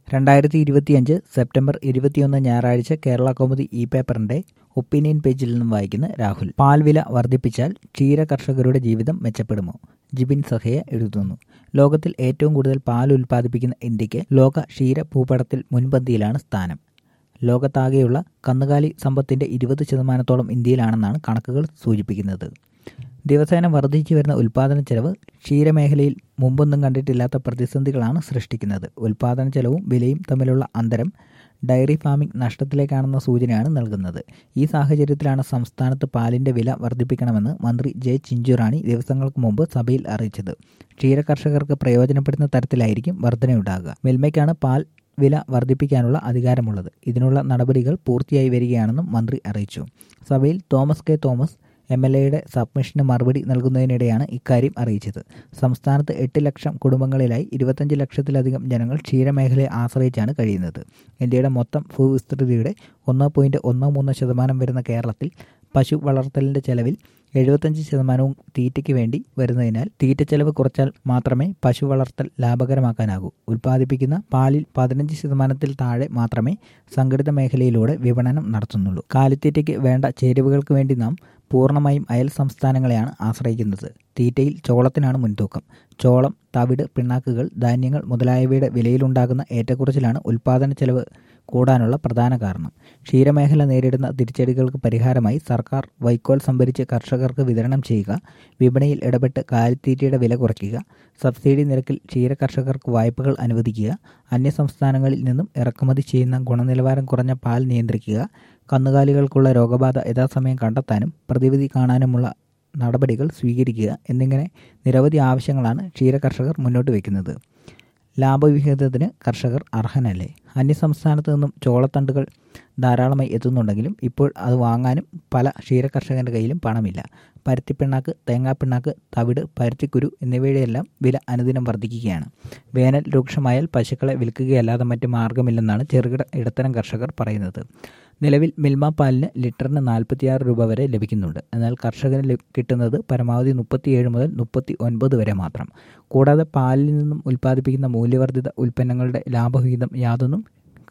രണ്ടായിരത്തി ഇരുപത്തിയഞ്ച് സെപ്റ്റംബർ ഇരുപത്തിയൊന്ന് ഞായറാഴ്ച കേരള കൗമുദി ഇ പേപ്പറിന്റെ ഒപ്പീനിയൻ പേജിൽ നിന്നും വായിക്കുന്ന രാഹുൽ പാൽ വില വർദ്ധിപ്പിച്ചാൽ ക്ഷീര കർഷകരുടെ ജീവിതം മെച്ചപ്പെടുമോ ജിബിൻ സഹയ എഴുതുന്നു ലോകത്തിൽ ഏറ്റവും കൂടുതൽ പാൽ ഉൽപ്പാദിപ്പിക്കുന്ന ഇന്ത്യക്ക് ലോക ക്ഷീര ഭൂപടത്തിൽ മുൻപന്തിയിലാണ് സ്ഥാനം ലോകത്താകെയുള്ള കന്നുകാലി സമ്പത്തിന്റെ ഇരുപത് ശതമാനത്തോളം ഇന്ത്യയിലാണെന്നാണ് കണക്കുകൾ സൂചിപ്പിക്കുന്നത് ദിവസേന വർദ്ധിച്ചു വരുന്ന ഉൽപാദന ചെലവ് ക്ഷീരമേഖലയിൽ മുമ്പൊന്നും കണ്ടിട്ടില്ലാത്ത പ്രതിസന്ധികളാണ് സൃഷ്ടിക്കുന്നത് ഉൽപാദന ചെലവും വിലയും തമ്മിലുള്ള അന്തരം ഡയറി ഫാമിംഗ് നഷ്ടത്തിലേക്കാണെന്ന സൂചനയാണ് നൽകുന്നത് ഈ സാഹചര്യത്തിലാണ് സംസ്ഥാനത്ത് പാലിന്റെ വില വർദ്ധിപ്പിക്കണമെന്ന് മന്ത്രി ജെ ചിഞ്ചുറാണി ദിവസങ്ങൾക്ക് മുമ്പ് സഭയിൽ അറിയിച്ചത് ക്ഷീര കർഷകർക്ക് പ്രയോജനപ്പെടുന്ന തരത്തിലായിരിക്കും വർധനയുണ്ടാകുക മിൽമയ്ക്കാണ് പാൽ വില വർദ്ധിപ്പിക്കാനുള്ള അധികാരമുള്ളത് ഇതിനുള്ള നടപടികൾ പൂർത്തിയായി വരികയാണെന്നും മന്ത്രി അറിയിച്ചു സഭയിൽ Thomas K Thomas M L എയുടെ സബ്മിഷന് മറുപടി നൽകുന്നതിനിടെയാണ് ഇക്കാര്യം അറിയിച്ചത് സംസ്ഥാനത്ത് എട്ട് ലക്ഷം കുടുംബങ്ങളിലായി ഇരുപത്തഞ്ച് ലക്ഷത്തിലധികം ജനങ്ങൾ ക്ഷീരമേഖലയെ ആശ്രയിച്ചാണ് കഴിയുന്നത് ഇന്ത്യയുടെ മൊത്തം ഭൂവിസ്തൃതിയുടെ ഒന്ന് പോയിന്റ് ഒന്ന് മൂന്ന് ശതമാനം വരുന്ന കേരളത്തിൽ പശു വളർത്തലിന്റെ ചെലവിൽ എഴുപത്തഞ്ച് ശതമാനവും തീറ്റയ്ക്ക് വേണ്ടി വരുന്നതിനാൽ തീറ്റ ചെലവ് കുറച്ചാൽ മാത്രമേ പശു വളർത്തൽ ലാഭകരമാക്കാനാകൂ ഉൽപ്പാദിപ്പിക്കുന്ന പാലിൽ പതിനഞ്ച് ശതമാനത്തിൽ താഴെ മാത്രമേ സംഘടിത മേഖലയിലൂടെ വിപണനം നടത്തുന്നുള്ളൂ കാലിത്തീറ്റയ്ക്ക് വേണ്ട ചേരുവകൾക്ക് വേണ്ടി നാം പൂർണ്ണമായും അയൽ സംസ്ഥാനങ്ങളെയാണ് ആശ്രയിക്കുന്നത് തീറ്റയിൽ ചോളത്തിനാണ് മുൻതൂക്കം ചോളം തവിട് പിണ്ണാക്കുകൾ ധാന്യങ്ങൾ മുതലായവയുടെ വിലയിലുണ്ടാകുന്ന ഏറ്റക്കുറച്ചിലാണ് ഉൽപ്പാദന ചെലവ് കൂടാനുള്ള പ്രധാന കാരണം ക്ഷീരമേഖല നേരിടുന്ന തിരിച്ചടികൾക്ക് പരിഹാരമായി സർക്കാർ വൈക്കോൽ സംഭരിച്ച് കർഷകർക്ക് വിതരണം ചെയ്യുക വിപണിയിൽ ഇടപെട്ട് കാലിത്തീറ്റയുടെ വില കുറയ്ക്കുക സബ്സിഡി നിരക്കിൽ ക്ഷീര കർഷകർക്ക് വായ്പകൾ അനുവദിക്കുക അന്യസംസ്ഥാനങ്ങളിൽ നിന്നും ഇറക്കുമതി ചെയ്യുന്ന ഗുണനിലവാരം കുറഞ്ഞ പാൽ നിയന്ത്രിക്കുക കന്നുകാലികൾക്കുള്ള രോഗബാധ യഥാസമയം കണ്ടെത്താനും പ്രതിവിധി കാണാനുമുള്ള നടപടികൾ സ്വീകരിക്കുക എന്നിങ്ങനെ നിരവധി ആവശ്യങ്ങളാണ് ക്ഷീര കർഷകർ മുന്നോട്ട് വയ്ക്കുന്നത് ലാഭവിഹിതത്തിന് കർഷകർ അർഹനല്ലേ അന്യസംസ്ഥാനത്ത് നിന്നും ചോളത്തണ്ടുകൾ ധാരാളമായി എത്തുന്നുണ്ടെങ്കിലും ഇപ്പോൾ അത് വാങ്ങാനും പല ക്ഷീര കർഷകരുടെ കയ്യിലും പണമില്ല പരുത്തിപ്പിണ്ണാക്ക് തേങ്ങാപ്പിണ്ണാക്ക് തവിട് പരുത്തിക്കുരു എന്നിവയുടെയെല്ലാം വില അനുദിനം വർദ്ധിക്കുകയാണ് വേനൽ രൂക്ഷമായാൽ പശുക്കളെ വിൽക്കുകയല്ലാതെ മറ്റ് മാർഗമില്ലെന്നാണ് ചെറുകിട ഇടത്തരം കർഷകർ പറയുന്നത് നിലവിൽ മിൽമ പാലിന് ലിറ്ററിന് നാൽപ്പത്തിയാറ് രൂപ വരെ ലഭിക്കുന്നുണ്ട് എന്നാൽ കർഷകന് കിട്ടുന്നത് പരമാവധി മുപ്പത്തിയേഴ് മുതൽ മുപ്പത്തി ഒൻപത് വരെ മാത്രം കൂടാതെ പാലിൽ നിന്നും ഉൽപ്പാദിപ്പിക്കുന്ന മൂല്യവർദ്ധിത ഉൽപ്പന്നങ്ങളുടെ ലാഭവിഹിതം യാതൊന്നും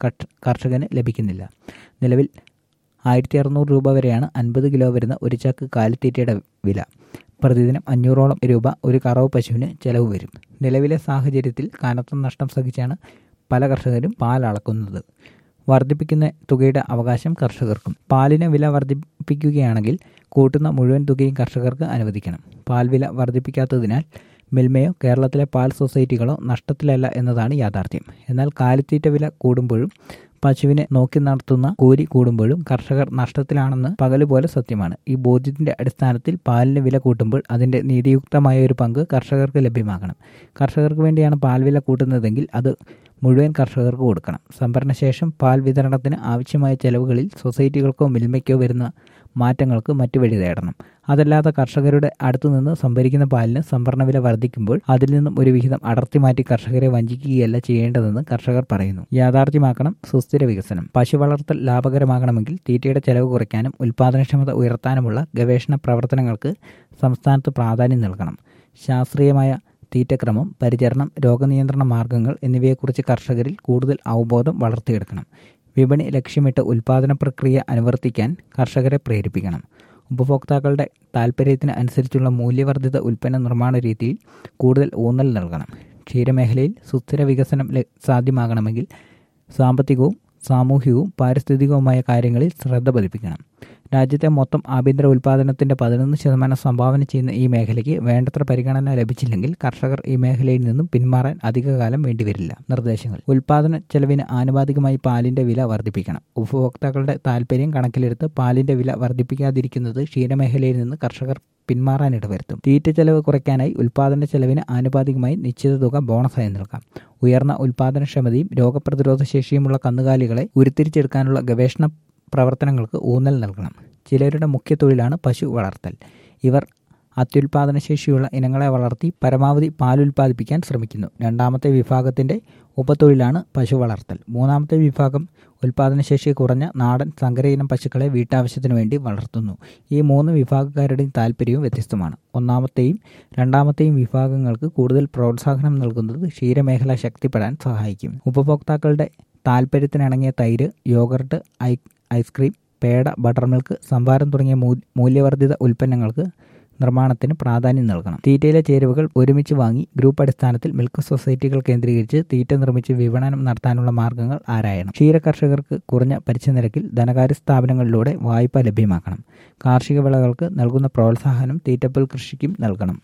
കർഷകന് ലഭിക്കുന്നില്ല നിലവിൽ ആയിരത്തി അറുന്നൂറ് രൂപ വരെയാണ് അൻപത് കിലോ വരുന്ന ഒരു ചാക്ക് കാലിത്തീറ്റയുടെ വില പ്രതിദിനം അഞ്ഞൂറോളം രൂപ ഒരു കറവ് പശുവിന് ചെലവ് വരും നിലവിലെ സാഹചര്യത്തിൽ കനത്ത നഷ്ടം സഹിച്ചാണ് പല കർഷകരും പാൽ അളക്കുന്നത് വർദ്ധിപ്പിക്കുന്ന തുകയുടെ അവകാശം കർഷകർക്കും പാലിന് വില വർദ്ധിപ്പിക്കുകയാണെങ്കിൽ കൂട്ടുന്ന മുഴുവൻ തുകയും കർഷകർക്ക് അനുവദിക്കണം പാൽ വില വർദ്ധിപ്പിക്കാത്തതിനാൽ മിൽമയോ കേരളത്തിലെ പാൽ സൊസൈറ്റികളോ നഷ്ടത്തിലല്ല എന്നതാണ് യാഥാർത്ഥ്യം എന്നാൽ കാലിത്തീറ്റ വില കൂടുമ്പോഴും പശുവിനെ നോക്കി നടത്തുന്ന കൂലി കൂടുമ്പോഴും കർഷകർ നഷ്ടത്തിലാണെന്ന് പകലുപോലെ സത്യമാണ് ഈ ബോധ്യത്തിന്റെ അടിസ്ഥാനത്തിൽ പാലിന് വില കൂട്ടുമ്പോൾ അതിന്റെ നീതിയുക്തമായ ഒരു പങ്ക് കർഷകർക്ക് ലഭ്യമാകണം കർഷകർക്ക് വേണ്ടിയാണ് പാൽ വില കൂട്ടുന്നതെങ്കിൽ അത് മുഴുവൻ കർഷകർക്ക് കൊടുക്കണം സംഭരണശേഷം പാൽ വിതരണത്തിന് ആവശ്യമായ ചെലവുകളിൽ സൊസൈറ്റികൾക്കോ മിൽമയ്ക്കോ വരുന്ന മാറ്റങ്ങൾക്ക് മറ്റു വഴി തേടണം അതല്ലാതെ കർഷകരുടെ അടുത്തുനിന്ന് സംഭരിക്കുന്ന പാലിന് സംഭരണ വില വർദ്ധിക്കുമ്പോൾ അതിൽ നിന്നും ഒരു വിഹിതം അടർത്തി മാറ്റി കർഷകരെ വഞ്ചിക്കുകയല്ല ചെയ്യേണ്ടതെന്ന് കർഷകർ പറയുന്നു യാഥാർത്ഥ്യമാക്കണം സുസ്ഥിര വികസനം പശു വളർത്തൽ ലാഭകരമാകണമെങ്കിൽ തീറ്റയുടെ ചെലവ് കുറയ്ക്കാനും ഉൽപാദനക്ഷമത ഉയർത്താനുമുള്ള ഗവേഷണ പ്രവർത്തനങ്ങൾക്ക് സംസ്ഥാനത്ത് പ്രാധാന്യം നൽകണം ശാസ്ത്രീയമായ തീറ്റക്രമം പരിചരണം രോഗനിയന്ത്രണ മാർഗങ്ങൾ എന്നിവയെക്കുറിച്ച് കർഷകരിൽ കൂടുതൽ അവബോധം വളർത്തിയെടുക്കണം വിപണി ലക്ഷ്യമിട്ട് ഉൽപാദന പ്രക്രിയ അനുവർത്തിക്കാൻ കർഷകരെ പ്രേരിപ്പിക്കണം ഉപഭോക്താക്കളുടെ താൽപ്പര്യത്തിന് അനുസരിച്ചുള്ള മൂല്യവർദ്ധിത ഉൽപ്പന്ന നിർമ്മാണ രീതിയിൽ കൂടുതൽ ഊന്നൽ നൽകണം ക്ഷീരമേഖലയിൽ സുസ്ഥിര വികസനം സാധ്യമാകണമെങ്കിൽ സാമ്പത്തികവും സാമൂഹികവും പാരിസ്ഥിതികവുമായ കാര്യങ്ങളിൽ ശ്രദ്ധ പതിപ്പിക്കണം രാജ്യത്തെ മൊത്തം ആഭ്യന്തര ഉൽപ്പാദനത്തിന്റെ പതിനൊന്ന് ശതമാനം സംഭാവന ചെയ്യുന്ന ഈ മേഖലയ്ക്ക് വേണ്ടത്ര പരിഗണന ലഭിച്ചില്ലെങ്കിൽ കർഷകർ ഈ മേഖലയിൽ നിന്നും പിന്മാറാൻ അധികകാലം വേണ്ടിവരില്ല നിർദ്ദേശങ്ങൾ ഉൽപാദന ചെലവിന് ആനുപാതികമായി പാലിന്റെ വില വർദ്ധിപ്പിക്കണം ഉപഭോക്താക്കളുടെ താൽപ്പര്യം കണക്കിലെടുത്ത് പാലിന്റെ വില വർദ്ധിപ്പിക്കാതിരിക്കുന്നത് ക്ഷീരമേഖലയിൽ നിന്ന് കർഷകർ പിന്മാറാൻ ഇടവരുത്തും തീറ്റ ചെലവ് കുറയ്ക്കാനായി ഉൽപാദന ചെലവിന് ആനുപാതികമായി നിശ്ചിത തുക ബോണസായി നൽകാം ഉയർന്ന ഉൽപാദനക്ഷമതയും രോഗപ്രതിരോധ ശേഷിയുമുള്ള കന്നുകാലികളെ ഉരുത്തിരിച്ചെടുക്കാനുള്ള ഗവേഷണ പ്രവർത്തനങ്ങൾക്ക് ഊന്നൽ നൽകണം ചിലരുടെ മുഖ്യ തൊഴിലാണ് പശു വളർത്തൽ ഇവർ അത്യുൽപാദനശേഷിയുള്ള ഇനങ്ങളെ വളർത്തി പരമാവധി പാലുൽപാദിപ്പിക്കാൻ ശ്രമിക്കുന്നു രണ്ടാമത്തെ വിഭാഗത്തിന്റെ ഉപതൊഴിലാണ് പശു വളർത്തൽ മൂന്നാമത്തെ വിഭാഗം ഉൽപാദനശേഷി കുറഞ്ഞ നാടൻ സങ്കരയിനം പശുക്കളെ വീട്ടാവശ്യത്തിനു വേണ്ടി വളർത്തുന്നു ഈ മൂന്ന് വിഭാഗക്കാരുടെയും താല്പര്യവും വ്യത്യസ്തമാണ് ഒന്നാമത്തെയും രണ്ടാമത്തെയും വിഭാഗങ്ങൾക്ക് കൂടുതൽ പ്രോത്സാഹനം നൽകുന്നത് ക്ഷീരമേഖല ശക്തിപ്പെടാൻ സഹായിക്കും ഉപഭോക്താക്കളുടെ താല്പര്യത്തിനിണങ്ങിയ തൈര് യോഗർട്ട് ഐ ഐസ്ക്രീം പേട ബട്ടർ മിൽക്ക് സംഭാരം തുടങ്ങിയ മൂല്യവർദ്ധിത ഉൽപ്പന്നങ്ങൾക്ക് നിർമ്മാണത്തിന് പ്രാധാന്യം നൽകണം തീറ്റയിലെ ചേരുവകൾ ഒരുമിച്ച് വാങ്ങി ഗ്രൂപ്പ് അടിസ്ഥാനത്തിൽ മിൽക്ക് സൊസൈറ്റികൾ കേന്ദ്രീകരിച്ച് തീറ്റ നിർമ്മിച്ച് വിപണനം നടത്താനുള്ള മാർഗങ്ങൾ ആരായണം ക്ഷീര കർഷകർക്ക് കുറഞ്ഞ പലിശ നിരക്കിൽ ധനകാര്യ സ്ഥാപനങ്ങളിലൂടെ വായ്പ ലഭ്യമാക്കണം കാർഷിക വിളകൾക്ക് നൽകുന്ന പ്രോത്സാഹനം തീറ്റപ്പൽ കൃഷിക്കും നൽകണം